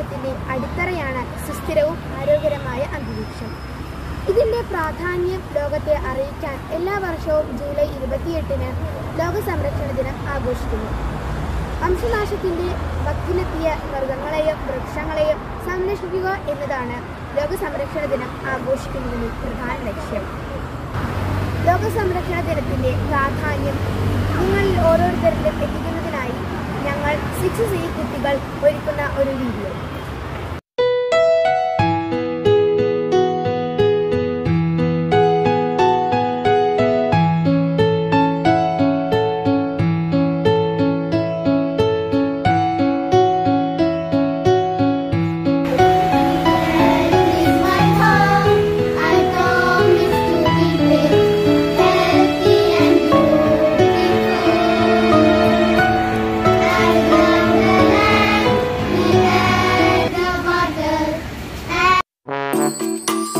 സമൂഹത്തിന്റെ അടിത്തറയാണ് സുസ്ഥിരവും ആരോഗ്യകരമായ അന്തരീക്ഷം ഇതിന്റെ പ്രാധാന്യം ലോകത്തെ അറിയിക്കാൻ എല്ലാ വർഷവും ജൂലൈ ഇരുപത്തിയെട്ടിന് ലോക സംരക്ഷണ ദിനം ആഘോഷിക്കുന്നു വംശനാശത്തിന്റെ വക്കിലെത്തിയ മൃഗങ്ങളെയും വൃക്ഷങ്ങളെയും സംരക്ഷിക്കുക എന്നതാണ് ലോക സംരക്ഷണ ദിനം ആഘോഷിക്കുന്നതിന്റെ പ്രധാന ലക്ഷ്യം ലോക സംരക്ഷണ ദിനത്തിന്റെ പ്രാധാന്യം നിങ്ങളിൽ ഓരോരുത്തരിലും എത്തിക്കുന്നതിനായി ഞങ്ങൾ സിക്സ് സി കുട്ടികൾ ഒരുക്കുന്ന ഒരു video is my home. I promise to be brave, healthy and beautiful. I love the land, the air, the water, and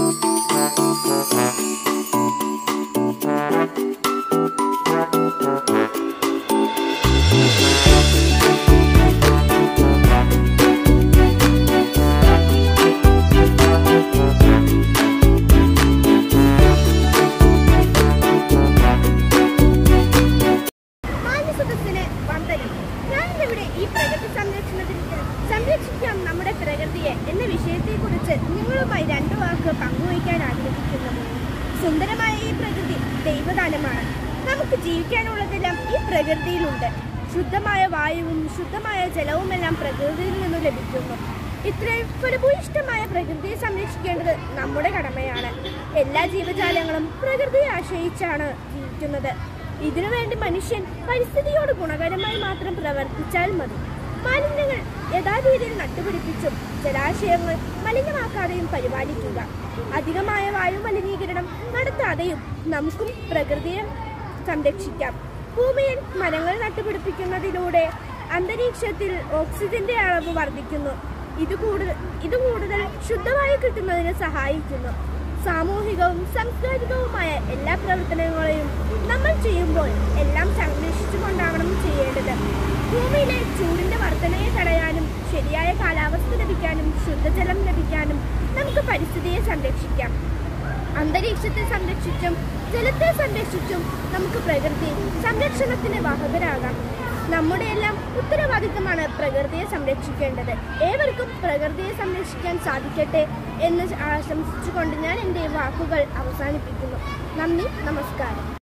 മാന്യസദസ്സിന് വന്ദനം ഞാനിവിടെ ഈ പ്രകൃതി സംരക്ഷണത്തിന് സംരക്ഷിക്കാം നമ്മുടെ പ്രകൃതിയെ എന്ന വിഷയത്തെക്കുറിച്ച് നിങ്ങളുമായി രണ്ടു വാക്ക് പങ്കുവയ്ക്കാൻ ആഗ്രഹിക്കുന്നു സുന്ദരമായ ഈ പ്രകൃതി ദൈവദാനമാണ് നമുക്ക് ജീവിക്കാനുള്ളതെല്ലാം ഈ പ്രകൃതിയിലുണ്ട് ശുദ്ധമായ വായുവും ശുദ്ധമായ ജലവുമെല്ലാം പ്രകൃതിയിൽ നിന്നും ലഭിക്കുന്നു ഇത്രയും ഫലഭൂയിഷ്ടമായ പ്രകൃതിയെ സംരക്ഷിക്കേണ്ടത് നമ്മുടെ കടമയാണ് എല്ലാ ജീവജാലങ്ങളും പ്രകൃതിയെ ആശ്രയിച്ചാണ് ജീവിക്കുന്നത് ഇതിനുവേണ്ടി മനുഷ്യൻ പരിസ്ഥിതിയോട് ഗുണകരമായി മാത്രം പ്രവർത്തിച്ചാൽ മതി മാലിന്യങ്ങൾ യഥാരീതിയിൽ നട്ടുപിടിപ്പിച്ചും ജലാശയങ്ങൾ മലിനമാക്കാതെയും പരിപാലിക്കുക അധികമായ വായു മലിനീകരണം നടത്താതെയും നമുക്കും പ്രകൃതിയെ സംരക്ഷിക്കാം ഭൂമിയിൽ മരങ്ങൾ നട്ടുപിടിപ്പിക്കുന്നതിലൂടെ അന്തരീക്ഷത്തിൽ ഓക്സിജന്റെ അളവ് വർദ്ധിക്കുന്നു ഇത് കൂടുതൽ ഇത് കൂടുതൽ ശുദ്ധവായു കിട്ടുന്നതിന് സഹായിക്കുന്നു സാമൂഹികവും സാംസ്കാരികവുമായ എല്ലാ പ്രവർത്തനങ്ങളെയും നമ്മൾ ചെയ്യുമ്പോൾ എല്ലാം സംരക്ഷിച്ചുകൊണ്ടാവണം ചെയ്യേണ്ടത് ഭൂമിയിലെ ചൂടിന്റെ വർധനയെ തടയാനും ശരിയായ കാലാവസ്ഥ ലഭിക്കാനും ശുദ്ധജലം ലഭിക്കാനും നമുക്ക് പരിസ്ഥിതിയെ സംരക്ഷിക്കാം അന്തരീക്ഷത്തെ സംരക്ഷിച്ചും ജലത്തെ സംരക്ഷിച്ചും നമുക്ക് പ്രകൃതി സംരക്ഷണത്തിന് വാഹകരാകാം നമ്മുടെ എല്ലാം ഉത്തരവാദിത്തമാണ് പ്രകൃതിയെ സംരക്ഷിക്കേണ്ടത് ഏവർക്കും പ്രകൃതിയെ സംരക്ഷിക്കാൻ സാധിക്കട്ടെ എന്ന് ആശംസിച്ചുകൊണ്ട് ഞാൻ എൻ്റെ വാക്കുകൾ അവസാനിപ്പിക്കുന്നു നന്ദി നമസ്കാരം